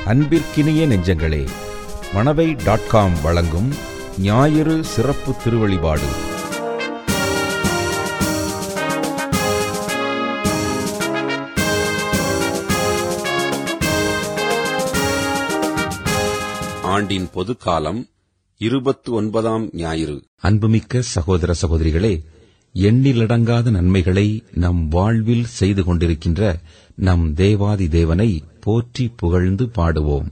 அன்பிற்கினிய நெஞ்சங்களே Manavai dot com வழங்கும் ஞாயிறு சிறப்பு திருவழிபாடு ஆண்டின் பொதுக்காலம் இருபத்து ஒன்பதாம் ஞாயிறு அன்புமிக்க சகோதர சகோதரிகளே எண்ணிலடங்காத நன்மைகளை நம் வாழ்வில் செய்து கொண்டிருக்கின்ற நம் தேவாதி தேவனை போற்றி புகழ்ந்து பாடுவோம்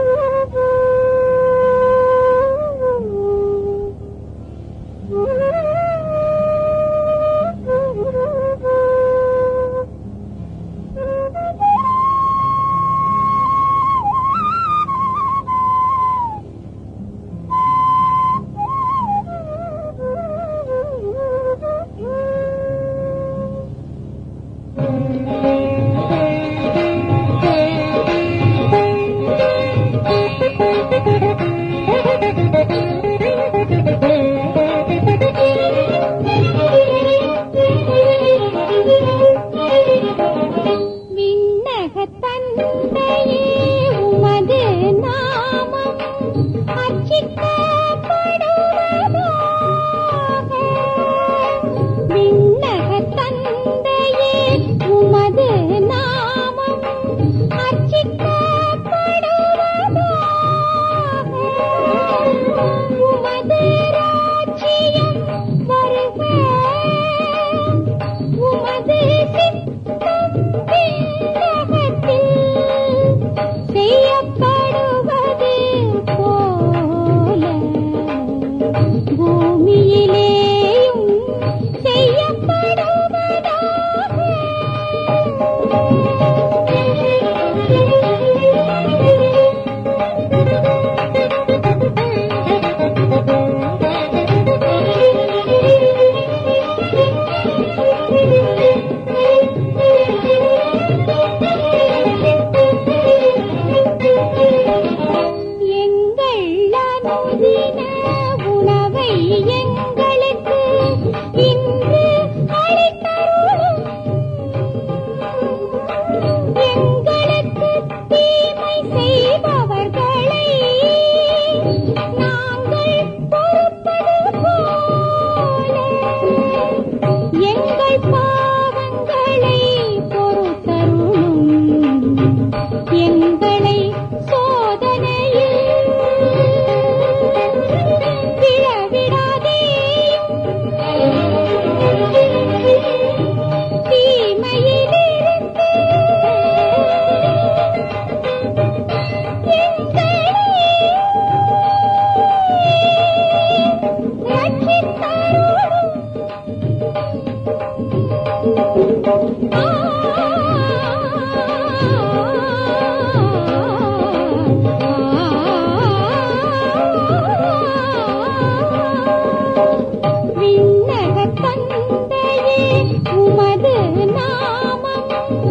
விண்ணகத் தந்தையே உமது நாமம் அர்ச்சிக்கப்படுவதாக. விண்ணகத் தந்தையே உமது நாமம் அர்ச்சிக்கப்படுவதாக. உமது ராஜ்யம் வருக உமது சித்தம் விண்ணகத்தில் செய்யப்படுவது போல பூமியிலேயும் செய்யப்படுவதாக எங்கள் அனுதின உணவை எங்களுக்கு இன்று அளித்தருளும் எங்களுக்கு தீமை செய்பவர்களை நாங்கள் பொறுப்பது போல எங்கள் பாவங்களை பொறுத்தருளும் எங்களை சோதனையில் விழவிடாதேயும் தீமையிலிருந்து எங்களை ரட்சித்தருளும் விண்ணகத் தந்தையே உமது நாமம்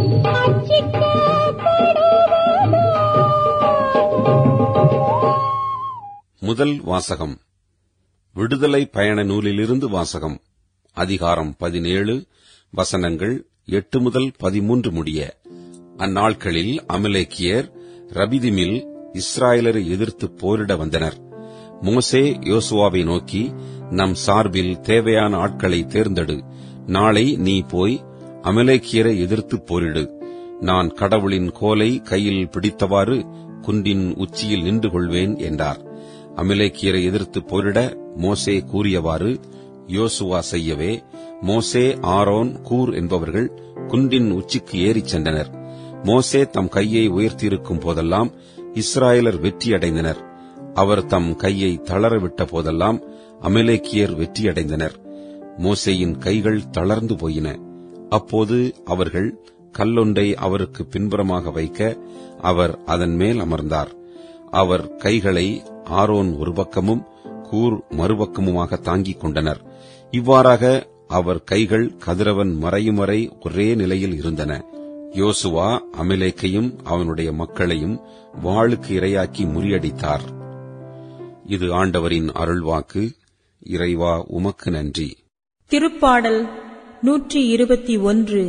அர்ச்சிக்கப்படுவதாக. முதல் வாசகம் விடுதலை பயண நூலிலிருந்து வாசகம் அதிகாரம் பதினேழு வசனங்கள் எட்டு முதல் பதிமூன்று முடிய அந்நாட்களில் அமலேக்கியர் ரபிதிமில் இஸ்ராயலரை எதிர்த்து போரிட வந்தனர் மோசே யோசுவாவை நோக்கி நம் சார்பில் தேவையான ஆட்களை தேர்ந்தெடு நாளை நீ போய் அமலேக்கியரை எதிர்த்து போரிடு நான் கடவுளின் கோலை கையில் பிடித்தவாறு குன்றின் உச்சியில் நின்று கொள்வேன் என்றார் அமலேக்கியரை எதிர்த்து போரிட மோசே கூறியவாறு யோசுவா செய்யவே மோசே ஆரோன் கூர் என்பவர்கள் குன்றின் உச்சிக்கு ஏறிச் சென்றனர் மோசே தம் கையை உயர்த்தியிருக்கும் போதெல்லாம் இஸ்ராயலர் வெற்றியடைந்தனர் அவர் தம் கையை தளரவிட்ட போதெல்லாம் அமலேக்கியர் வெற்றியடைந்தனர் மோசேயின் கைகள் தளர்ந்து போயின அப்போது அவர்கள் கல்லொன்றை அவருக்கு பின்புறமாக வைக்க அவர் அதன் மேல் அமர்ந்தார் அவர் கைகளை ஆரோன் ஒரு பக்கமும் கூர் மறுபக்கமுமாக தாங்கிக் கொண்டனர் இவ்வாறாக அவர் கைகள் கதிரவன் மறையும் வரை ஒரே நிலையில் இருந்தன யோசுவா அமிலேக்கையும் அவனுடைய மக்களையும் வாளுக்கு இரையாக்கி முறியடித்தார் இது ஆண்டவரின் அருள்வாக்கு இறைவா உமக்கு நன்றி திருப்பாடல் நூற்றி இருபத்தி ஒன்று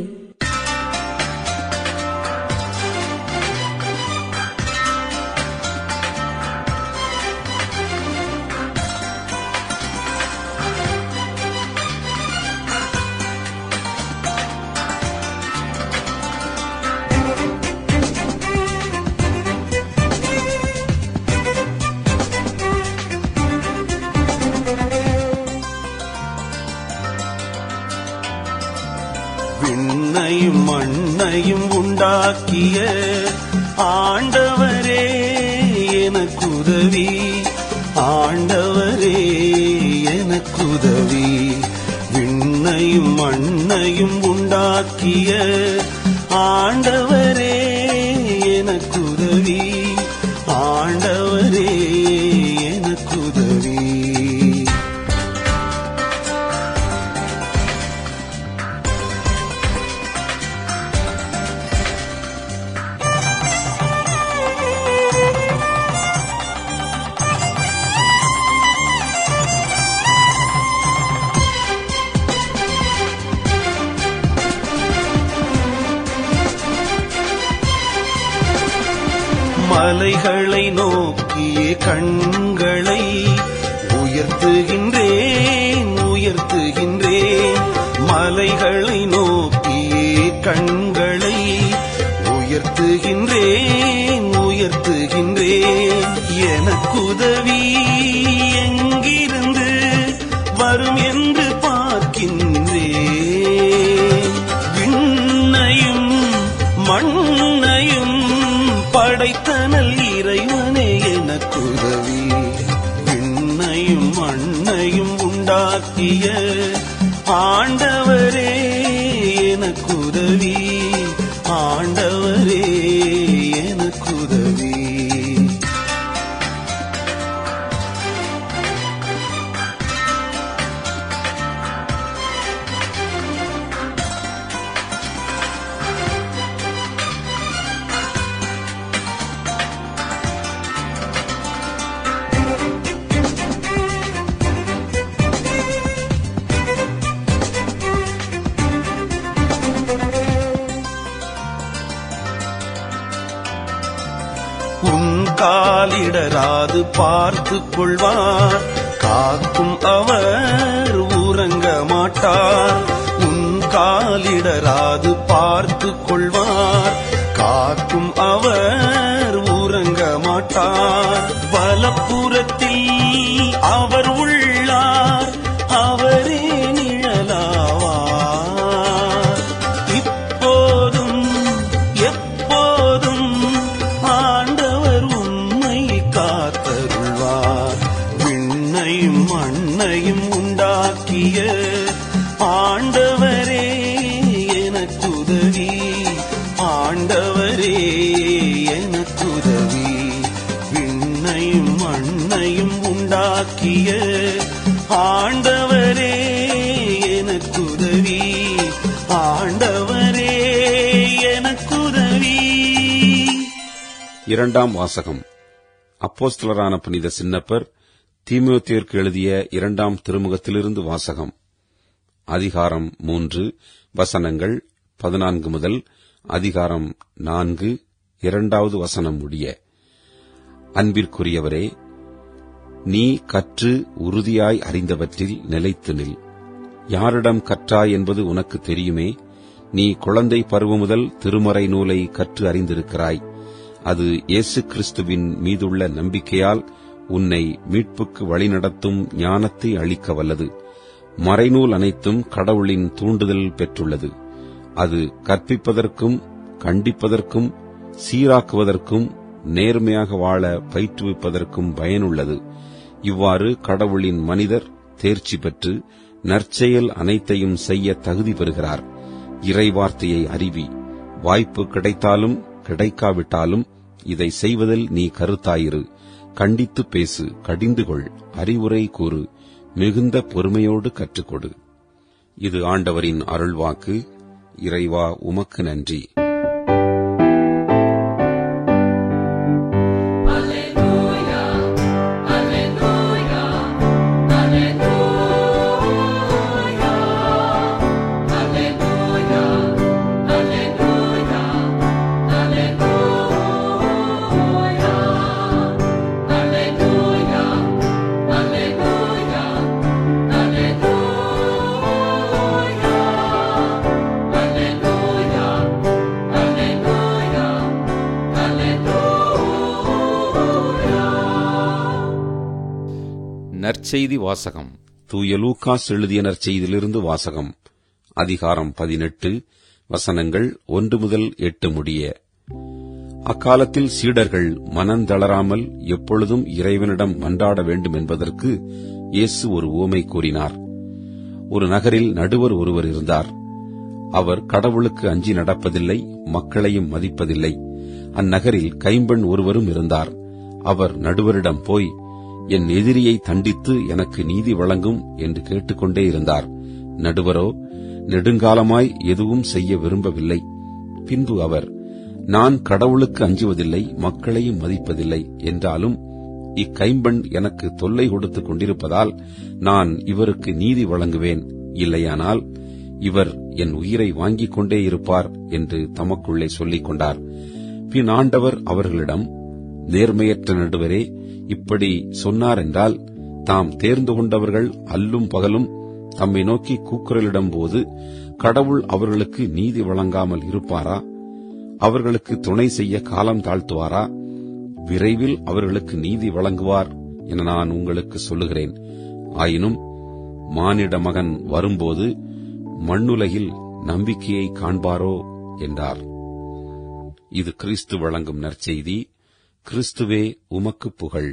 மண்ணையும் உண்டாக்கிய ஆண்டவரே எனக்குதவி ஆண்டவரே எனக்குதவி விண்ணையும் மண்ணையும் உண்டாக்கிய ஆண்டவரே எனக்குதவி ஆண்டவரே எனக்குதவி மலைகளை நோக்கிய கண்களை உயர்த்துகின்றேன் உயர்த்துகின்றேன் மலைகளை நோக்கிய கண்களை உயர்த்துகின்றேன் உயர்த்துகின்றேன் எனக்குதவி எங்கிருந்து வரும் என்று பார்க்கின்றேன் விண்ணையும் மண்ணையும் படைத்தனல் இறைவனே எனக்குதவி விண்ணையும் மண்ணையும் உண்டாக்கிய ஆண்டவரே எனக்குதவி ஆண்டவரே எனக்குதவி உன் காலிடராது பார்த்து கொள்வார் காக்கும் அவர் உறங்க மாட்டார் உன் காலிடராது பார்த்து கொள்வார் காக்கும் அவர் உறங்க மாட்டார் வலப்புறத்தில் அவர் உள்ளார் அவரே நிழலாவார் இப்போதும் எப்போதும் ஆண்டவர் உண்மை காத்தருள்வார் விண்ணையும் மண்ணையும் உண்டாக்கிய ஆண்டவரே எனக்குதவி ஆண்டவரே எனக்குதவி விண்ணையும் மண்ணையும் உண்டாக்கிய ஆண்டவரே எனக்குதவி ஆண்டவரே எனக்குதவி இரண்டாம் வாசகம் அப்போஸ்தலரான புனித சின்னப்பர் தீமோத்தேற்கு எழுதிய இரண்டாம் திருமுகத்திலிருந்து வாசகம் அதிகாரம் மூன்று வசனங்கள் பதினான்கு முதல் அதிகாரம் நான்கு இரண்டாவது வசனம் முடிய அன்பிற்குரியவரே நீ கற்று உறுதியாய் அறிந்தவற்றில் நிலைத்து நில் யாரிடம் கற்றாய் என்பது உனக்கு தெரியுமே நீ குழந்தை பருவம் முதல் திருமறை நூலை கற்று அறிந்திருக்கிறாய் அது இயேசு கிறிஸ்துவின் மீதுள்ள நம்பிக்கையால் உன்னை மீட்புக்கு வழிநடத்தும் ஞானத்தை அளிக்க வல்லது மறைநூல் அனைத்தும் கடவுளின் தூண்டுதல் பெற்றுள்ளது அது கற்பிப்பதற்கும் கண்டிப்பதற்கும் சீராக்குவதற்கும் நேர்மையாக வாழ பயிற்றுவிப்பதற்கும் பயனுள்ளது இவ்வாறு கடவுளின் மனிதர் தேர்ச்சி பெற்று நற்செயல் அனைத்தையும் செய்ய தகுதி பெறுகிறார் இறைவார்த்தையை அறிவி வாய்ப்பு கிடைத்தாலும் கிடைக்காவிட்டாலும் இதை செய்வதில் நீ கருத்தாயிரு கண்டித்து பேசு கடிந்து கொள் அறிவுரை கூறு மிகுந்த பொறுமையோடு கற்றுக்கொடு இது ஆண்டவரின் அருள்வாக்கு இறைவா உமக்கு நன்றி நற்செய்தி வாசகம் தூய லூக்காஸ் எழுதிய நற்செய்தியிலிருந்து வாசகம் அதிகாரம் பதினெட்டு வசனங்கள் ஒன்று முதல் எட்டு முடிய அக்காலத்தில் சீடர்கள் மனந்தளராமல் எப்பொழுதும் இறைவனிடம் மன்றாட வேண்டும் என்பதற்கு இயேசு ஒரு உவமை கூறினார் ஒரு நகரில் நடுவர் ஒருவர் இருந்தார் அவர் கடவுளுக்கு அஞ்சி நடப்பதில்லை மக்களையும் மதிப்பதில்லை அந்நகரில் கைம்பெண் ஒருவரும் இருந்தார் அவர் நடுவரிடம் போய் என் எதிரியை தண்டித்து எனக்கு நீதி வழங்கும் என்று கேட்டுக்கொண்டே இருந்தார் நடுவரோ நெடுங்காலமாய் எதுவும் செய்ய விரும்பவில்லை பின்பு அவர் நான் கடவுளுக்கு அஞ்சுவதில்லை மக்களையும் மதிப்பதில்லை என்றாலும் இக்கைம்பெண் எனக்கு தொல்லை கொடுத்துக் கொண்டிருப்பதால் நான் இவருக்கு நீதி வழங்குவேன் இல்லையானால் இவர் என் உயிரை வாங்கிக் கொண்டே இருப்பார் என்று தமக்குள்ளே சொல்லிக் கொண்டார் பின் ஆண்டவர் அவர்களிடம் நேர்மையற்ற நடுவரே இப்படி சொன்னார் என்றால் தாம் தேர்ந்து கொண்டவர்கள் அல்லும் பகலும் தம்மை நோக்கி கூக்குரலிடும் போது கடவுள் அவர்களுக்கு நீதி வழங்காமல் இருப்பாரா அவர்களுக்கு துணை செய்ய காலம் தாழ்த்துவாரா விரைவில் அவர்களுக்கு நீதி வழங்குவார் என நான் உங்களுக்கு சொல்லுகிறேன் ஆயினும் மானிட மகன் வரும்போது மண்ணுலகில் நம்பிக்கையை காண்பாரோ என்றார் இது கிறிஸ்து வழங்கும் நற்செய்தி கிறிஸ்துவே உமக்கு புகழ்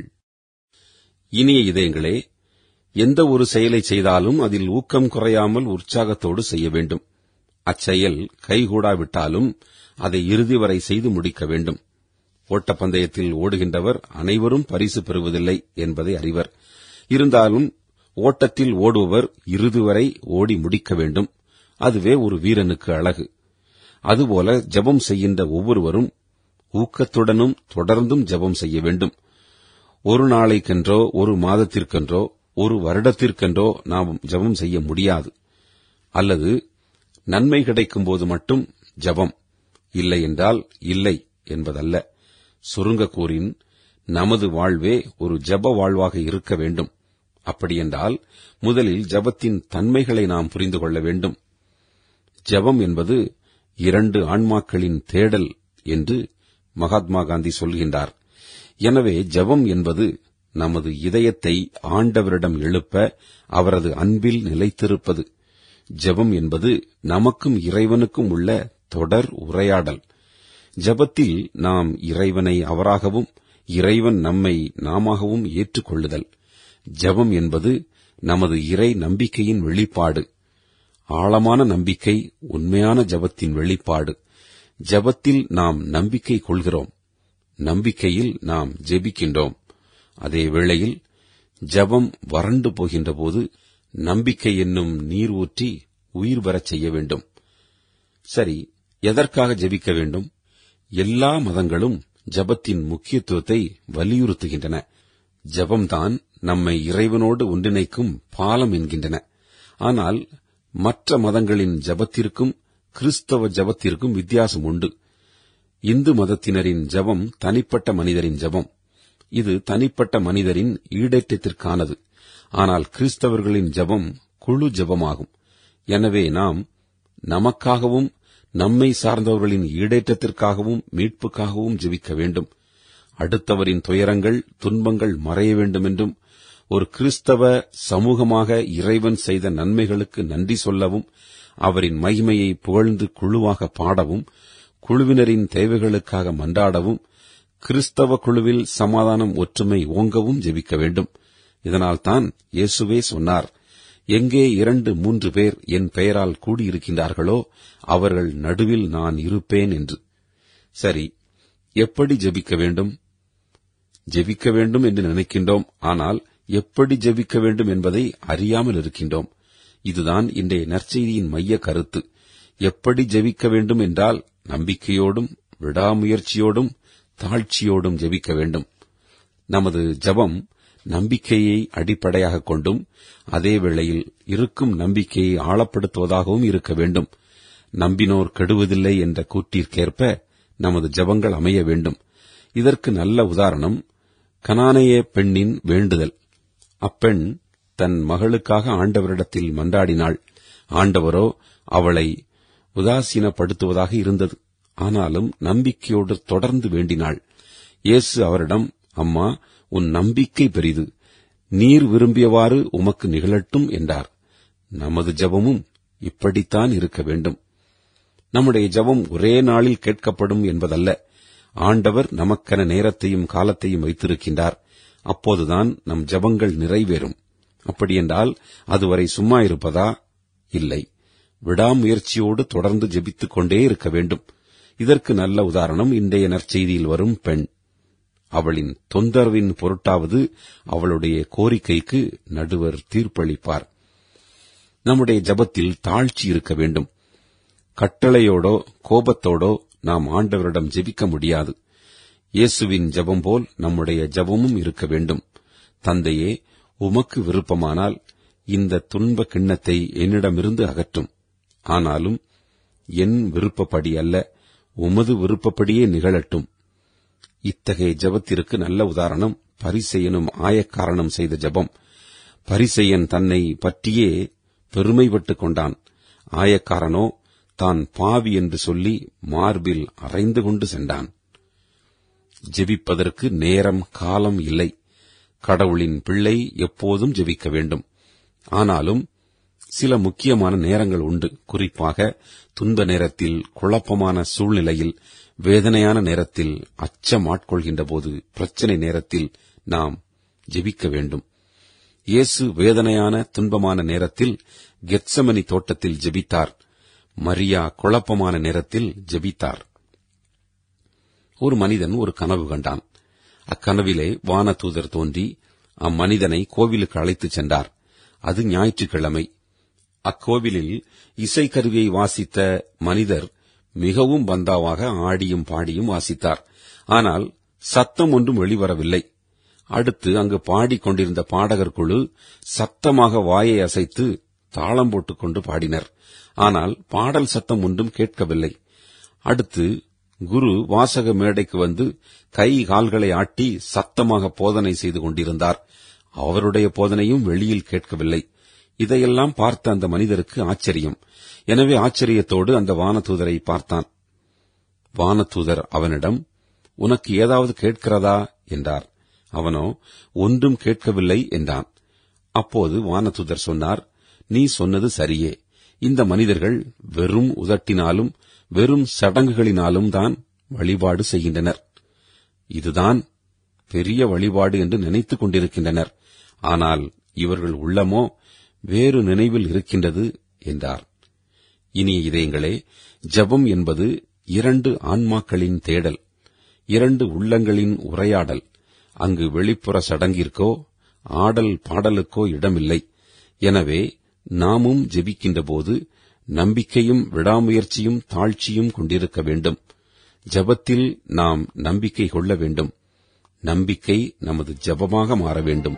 இனிய இதயங்களே எந்த ஒரு செயலை செய்தாலும் அதில் ஊக்கம் குறையாமல் உற்சாகத்தோடு செய்ய வேண்டும் அச்செயல் கைகூடாவிட்டாலும் அதை இறுதி வரை செய்து முடிக்க வேண்டும் ஓட்டப்பந்தயத்தில் ஓடுகின்றவர் அனைவரும் பரிசு பெறுவதில்லை என்பதை அறிவர் இருந்தாலும் ஓட்டத்தில் ஓடுபவர் இறுதி வரை ஓடி முடிக்க வேண்டும் அதுவே ஒரு வீரனுக்கு அழகு அதுபோல ஜெபம் செய்கின்ற ஒவ்வொருவரும் ஊக்கத்துடனும் தொடர்ந்தும் ஜெபம் செய்ய வேண்டும் ஒரு நாளைக்கென்றோ ஒரு மாதத்திற்கென்றோ ஒரு வருடத்திற்கென்றோ நாம் ஜெபம் செய்ய முடியாது அல்லது நன்மை கிடைக்கும் போது மட்டும் ஜெபம் இல்லை என்றால் இல்லை என்பதல்ல சுருங்க கூறின் நமது வாழ்வே ஒரு ஜெப வாழ்வாக இருக்க வேண்டும் அப்படியென்றால் முதலில் ஜெபத்தின் தன்மைகளை நாம் புரிந்து கொள்ள வேண்டும் ஜெபம் என்பது இரண்டு ஆன்மாக்களின் தேடல் என்று மகாத்மா காந்தி சொல்கின்றார் எனவே ஜெபம் என்பது நமது இதயத்தை ஆண்டவரிடம் எழுப்ப அவரது அன்பில் நிலைத்திருப்பது ஜெபம் என்பது நமக்கும் இறைவனுக்கும் உள்ள தொடர் உரையாடல் ஜெபத்தில் நாம் இறைவனை அவராகவும் இறைவன் நம்மை நாமாகவும் ஏற்றுக்கொள்ளுதல் ஜெபம் என்பது நமது இறை நம்பிக்கையின் வெளிப்பாடு ஆழமான நம்பிக்கை உண்மையான ஜெபத்தின் வெளிப்பாடு ஜெபத்தில் நாம் நம்பிக்கை கொள்கிறோம் நம்பிக்கையில் நாம் ஜெபிக்கின்றோம் அதே வேளையில் ஜெபம் வறண்டு போகின்றபோது நம்பிக்கை என்னும் நீர் ஊற்றி உயிர் பெறச் செய்ய வேண்டும் சரி எதற்காக ஜெபிக்க வேண்டும் எல்லா மதங்களும் ஜெபத்தின் முக்கியத்துவத்தை வலியுறுத்துகின்றன ஜெபம்தான் நம்மை இறைவனோடு ஒன்றிணைக்கும் பாலம் என்கின்றன ஆனால் மற்ற மதங்களின் ஜெபத்திற்கும் கிறிஸ்தவ ஜெபத்திற்கும் வித்தியாசம் உண்டு இந்து மதத்தினரின் ஜெபம் தனிப்பட்ட மனிதரின் ஜெபம் இது தனிப்பட்ட மனிதரின் ஈடேற்றத்திற்கானது ஆனால் கிறிஸ்தவர்களின் ஜெபம் குழு ஜெபமாகும் எனவே நாம் நமக்காகவும் நம்மை சார்ந்தவர்களின் ஈடேற்றத்திற்காகவும் மீட்புக்காகவும் ஜெபிக்க வேண்டும் அடுத்தவரின் துயரங்கள் துன்பங்கள் மறைய வேண்டும் என்றும் ஒரு கிறிஸ்தவ சமூகமாக இறைவன் செய்த நன்மைகளுக்கு நன்றி சொல்லவும் அவரின் மகிமையை புகழ்ந்து குழுவாக பாடவும் குழுவினரின் தேவைகளுக்காக மன்றாடவும் கிறிஸ்தவ குழுவில் சமாதானம் ஒற்றுமை ஓங்கவும் ஜெபிக்க வேண்டும் இதனால்தான் இயேசுவே சொன்னார் எங்கே இரண்டு மூன்று பேர் என் பெயரால் கூடியிருக்கின்றார்களோ அவர்கள் நடுவில் நான் இருப்பேன் என்று சரி எப்படி ஜெபிக்க வேண்டும் ஜெபிக்க வேண்டும் என்று நினைக்கின்றோம் ஆனால் எப்படி ஜெபிக்க வேண்டும் என்பதை அறியாமல் இருக்கின்றோம் இதுதான் இன்றைய நற்செய்தியின் மைய கருத்து எப்படி ஜெபிக்க வேண்டும் என்றால் நம்பிக்கையோடும் விடாமுயற்சியோடும் தாழ்ச்சியோடும் ஜெபிக்க வேண்டும் நமது ஜெபம் நம்பிக்கையை அடிப்படையாக கொண்டும் அதே வேளையில் இருக்கும் நம்பிக்கையை ஆழப்படுத்துவதாகவும் இருக்க வேண்டும் நம்பினோர் கெடுவதில்லை என்ற கூற்றிற்கேற்ப நமது ஜெபங்கள் அமைய வேண்டும் இதற்கு நல்ல உதாரணம் கனானைய பெண்ணின் வேண்டுதல் அப்பெண் தன் மகளுக்காக ஆண்டவரிடத்தில் மன்றாடினாள் ஆண்டவரோ அவளை உதாசீனப்படுத்துவதாக இருந்தது ஆனாலும் நம்பிக்கையோடு தொடர்ந்து வேண்டினாள் இயேசு அவரிடம் அம்மா உன் நம்பிக்கை பெரிது நீர் விரும்பியவாறு உமக்கு நிகழட்டும் என்றார் நமது ஜெபமும் இப்படித்தான் இருக்க வேண்டும் நம்முடைய ஜெபம் ஒரே நாளில் கேட்கப்படும் என்பதல்ல ஆண்டவர் நமக்கென நேரத்தையும் காலத்தையும் வைத்திருக்கின்றார் அப்போதுதான் நம் ஜெபங்கள் நிறைவேறும் அப்படியென்றால் அதுவரை சும்மா இருப்பதா இல்லை விடாமுயற்சியோடு தொடர்ந்து ஜெபித்துக் கொண்டே இருக்க வேண்டும் இதற்கு நல்ல உதாரணம் இன்றைய நற்செய்தியில் வரும் பெண் அவளின் தொந்தரவின் பொருட்டாவது அவளுடைய கோரிக்கைக்கு நடுவர் தீர்ப்பளிப்பார் நம்முடைய ஜபத்தில் தாழ்ச்சி இருக்க வேண்டும் கட்டளையோடோ கோபத்தோடோ நாம் ஆண்டவரிடம் ஜெபிக்க முடியாது இயேசுவின் ஜெபம் போல் நம்முடைய ஜெபமும் இருக்க வேண்டும் தந்தையே உமக்கு விருப்பமானால் இந்த துன்ப கிண்ணத்தை என்னிடமிருந்து அகற்றும் ஆனாலும் என் விருப்பப்படி அல்ல உமது விருப்பப்படியே நிகழட்டும் இத்தகைய ஜெபத்திற்கு நல்ல உதாரணம் பரிசெயனும் ஆயக்காரணம் செய்த ஜெபம் பரிசெயன் தன்னை பற்றியே பெருமைப்பட்டுக் கொண்டான் ஆயக்காரனோ தான் பாவி என்று சொல்லி மார்பில் அறைந்து கொண்டு சென்றான் ஜெபிப்பதற்கு நேரம் காலம் இல்லை கடவுளின் பிள்ளை எப்போதும் ஜெபிக்க வேண்டும் ஆனாலும் சில முக்கியமான நேரங்கள் உண்டு குறிப்பாக துன்ப நேரத்தில் குழப்பமான சூழ்நிலையில் வேதனையான நேரத்தில் அச்சம் ஆட்கொள்கின்ற போது பிரச்சனை நேரத்தில் நாம் ஜெபிக்க வேண்டும் இயேசு வேதனையான துன்பமான நேரத்தில் கெத்சமனி தோட்டத்தில் ஜெபித்தார் மரியா குழப்பமான நேரத்தில் ஜெபித்தார் ஒரு மனிதன் ஒரு கனவு கண்டான் அக்கனவிலே வானதூதர் தோன்றி அம்மனிதனை கோவிலுக்கு அழைத்துச் சென்றார் அது ஞாயிற்றுக்கிழமை அக்கோவிலில் இசைக்கருவியை வாசித்த மனிதர் மிகவும் பந்தாவாக ஆடியும் பாடியும் வாசித்தார் ஆனால் சத்தம் ஒன்றும் வெளிவரவில்லை அடுத்து அங்கு பாடிக்கொண்டிருந்த பாடகர் குழு சத்தமாக வாயை அசைத்து தாளம் போட்டுக்கொண்டு பாடினர் ஆனால் பாடல் சத்தம் ஒன்றும் கேட்கவில்லை அடுத்து குரு வாசக மேடைக்கு வந்து கை கால்களை ஆட்டி சத்தமாக போதனை செய்து கொண்டிருந்தார் அவருடைய போதனையும் வெளியில் கேட்கவில்லை இதையெல்லாம் பார்த்த அந்த மனிதருக்கு ஆச்சரியம் எனவே ஆச்சரியத்தோடு அந்த வானதூதரை பார்த்தான் வானதூதர் அவனிடம் உனக்கு ஏதாவது கேட்கிறதா என்றார் அவனோ ஒன்றும் கேட்கவில்லை என்றான் அப்போது வானதூதர் சொன்னார் நீ சொன்னது சரியே இந்த மனிதர்கள் வெறும் உதட்டினாலும் வெறும் சடங்குகளினாலும் தான் வழிபாடு செய்கின்றனர் இதுதான் பெரிய வழிபாடு என்று நினைத்துக் கொண்டிருக்கின்றனர் ஆனால் இவர்கள் உள்ளமோ வேறு நினைவில் இருக்கின்றது என்றார் இனிய இதயங்களே ஜெபம் என்பது இரண்டு ஆன்மாக்களின் தேடல் இரண்டு உள்ளங்களின் உரையாடல் அங்கு வெளிப்புற சடங்கிற்கோ ஆடல் பாடலுக்கோ இடமில்லை எனவே நாமும் ஜெபிக்கின்றபோது நம்பிக்கையும் விடாமுயற்சியும் தாழ்ச்சியும் கொண்டிருக்க வேண்டும் ஜெபத்தில் நாம் நம்பிக்கை கொள்ள வேண்டும் நம்பிக்கை நமது ஜெபமாக மாற வேண்டும்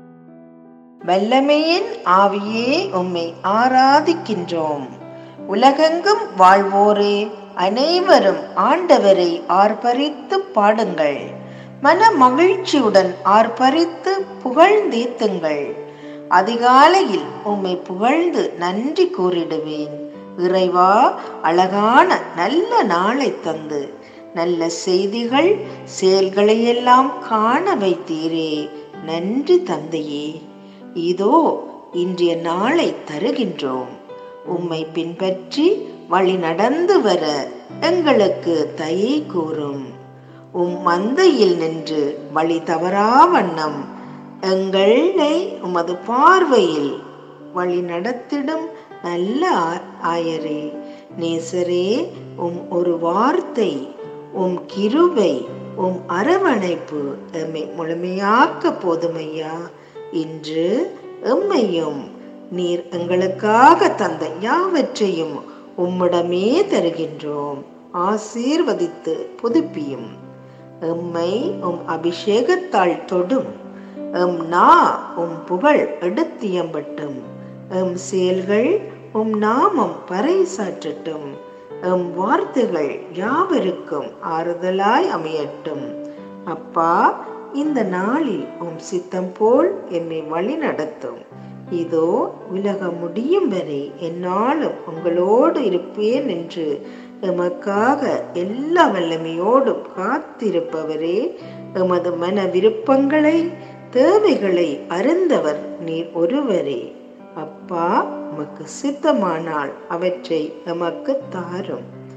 வல்லமையின் ஆவியே உம்மை ஆராதிக்கின்றோம் உலகெங்கும் வாழ்வோரே அனைவரும் ஆண்டவரை ஆர்ப்பரித்து பாடுங்கள் மன மகிழ்ச்சியுடன் ஆர்ப்பரித்து புகழ்ந்தேத்துங்கள் அதிகாலையில் உம்மை புகழ்ந்து நன்றி கூறிடுவேன் இறைவா அழகான நல்ல நாளை தந்து நல்ல செய்திகள் செயல்களையெல்லாம் காண வைத்தீரே நன்றி தந்தையே இதோ இன்றைய நாளை தருகின்றோம் உம்மை பின்பற்றி வழி நடந்து வர எங்களுக்கு தயை கூறும் உம் மந்தையில் நின்று வழி தவறா வண்ணம் எங்களை உமது பார்வையில் வழி நடத்திடும் நல்ல ஆ- ஆயரே நேசரே உம் ஒரு வார்த்தை உம் கிருபை உம் அரவணைப்பு எம்மை முழுமையாக்க போதுமையா இன்று எம்மையும் நீர் எங்களுக்காக தந்த யாவற்றையும் உம்மிடமே தருகின்றோம் ஆசீர்வதித்து புதுப்பியும் எம்மை உம் அபிஷேகத்தால் தொடும் எம் நா உம் புகழ் எடுத்தியம்பட்டும் எம் செயல்கள் உம் நாமம் பறைசாற்றட்டும் எம் வார்த்தைகள் யாவருக்கும் ஆறுதலாய் அமையட்டும் அப்பா இந்த நாளில் உம் சித்தம் போல் என்னை வழி நடத்தும் இதோ உலகம் முடியும் வரை என்னாலும் உங்களோடு இருப்பேன் என்று எமக்காக எல்லா வல்லமையோடும் காத்திருப்பவரே எமது மன விருப்பங்களை தேவைகளை அறிந்தவர் நீர் ஒருவரே அப்பா உமக்கு சித்தமானால் அவற்றை எமக்கு தாரும்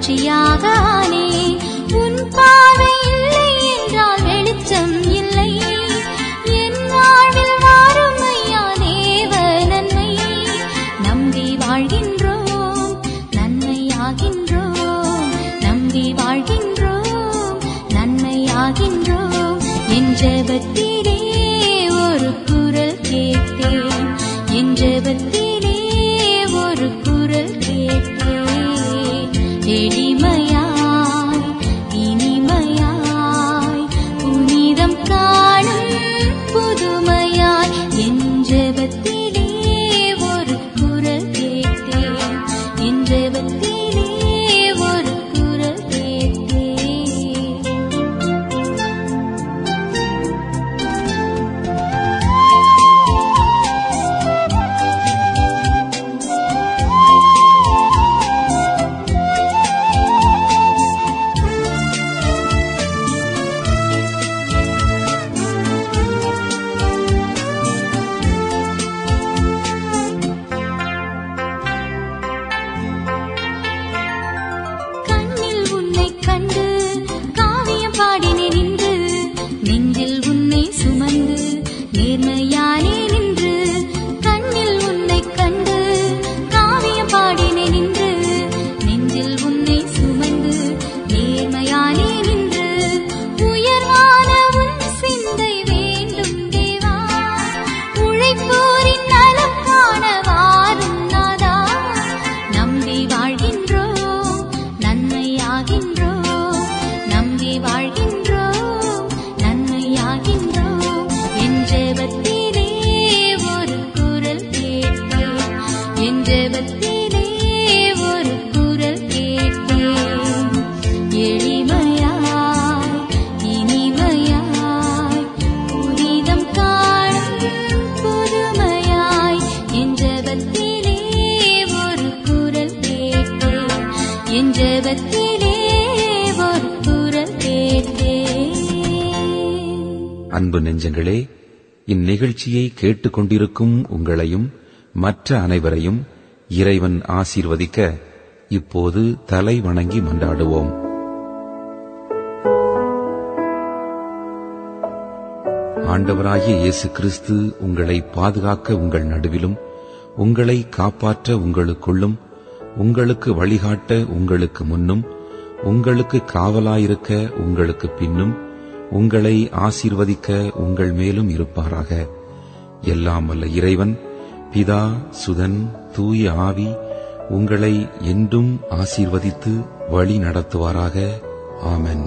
சாட்சியாக ஆனே உன் பார்வை இல்லை என்றால் வெளிச்சம் இல்லை என் வாழ்வில் வாரும் ஐயா தேவ நன்மை நம்பி வாழ்கின்றோம் நன்மையாகின்றோம் நம்பி வாழ்கின்றோம் நன்மையாகின்றோம் என் ஜெபத்திலே ஒரு குரல் கேட்டேன் என் ஜெபத்திலே ஒரு குரல் கேட்டேன் எளிமையாய் இனிமையாய் புனிதம் காணும் புதுமையாய் என் ஜெபத்திலே ஒரு குரல் கேட்டேன் என் ஜெபத்திலே ஒரு குரல் கேட்டேன் கண்ணில் உன்னை கண்டு காவியம் பாடினே நின்று நெஞ்சில் உன்னை சுமந்து நேர்மையானே நின்று கண்ணில் உன்னை கண்டு காவியம் பாடினே நின்று நெஞ்சில் உன்னை சுமந்து நேர்மையானே நின்று உயர்வான உன் சிந்தை வேண்டும் தேவா உழைப்போரின் நலம் காண வாரும் நாதா நம்பி வாழ்கின்றோம் நன்மையாகின்றோம் நம்பி வாழ்கின்றோம் நன்மையாகின்றோம் என் ஜெபத்திலே ஒரு குரல் கேட்பேன் என் ஜெபத்திலே ஒரு குரல் கேட்பேன் எளிமையாய் இனிமையாய் புனிதம் காணும் புதுமையாய் என் ஜெபத்திலே ஒரு குரல் கேட்டேன் என் ஜெபத்திலே ஒரு குரல் கேட்டேன் அன்பு நெஞ்சங்களே இந்நிகழ்ச்சியை கேட்டுக்கொண்டிருக்கும் உங்களையும் மற்ற அனைவரையும் இறைவன் ஆசீர்வதிக்க இப்போது தலை வணங்கி மன்றாடுவோம் ஆண்டவராகிய இயேசு கிறிஸ்து உங்களை பாதுகாக்க உங்கள் நடுவிலும் உங்களை காப்பாற்ற உங்களுக்குள்ளும் உங்களுக்கு வழிகாட்ட உங்களுக்கு முன்னும் உங்களுக்கு காவலாயிருக்க உங்களுக்கு பின்னும் உங்களை ஆசீர்வதிக்க உங்கள் மேலும் இருப்பாராக எல்லாம் வல்ல இறைவன் பிதா சுதன் தூய ஆவி உங்களை என்றும் ஆசீர்வதித்து வழி நடத்துவாராக ஆமென்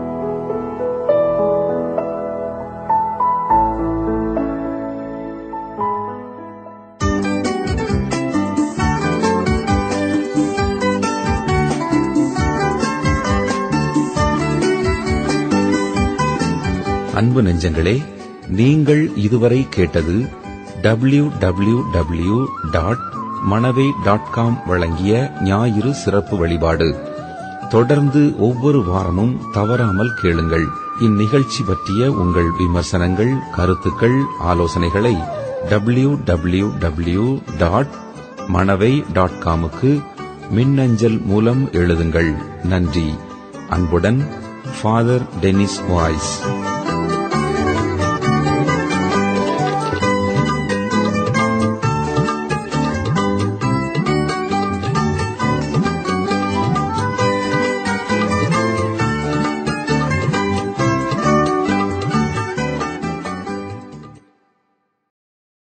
அன்பு நெஞ்சங்களே நீங்கள் இதுவரை கேட்டது W W W dot Manavai dot com வழங்கிய ஞாயிறு சிறப்பு வழிபாடு தொடர்ந்து ஒவ்வொரு வாரமும் தவறாமல் கேளுங்கள் இந்நிகழ்ச்சி பற்றிய உங்கள் விமர்சனங்கள் கருத்துக்கள் ஆலோசனைகளை W W W dot Manavai dot காமுக்கு மின்னஞ்சல் மூலம் எழுதுங்கள் நன்றி அன்புடன் ஃபாதர் டெனிஸ் வாய்ஸ்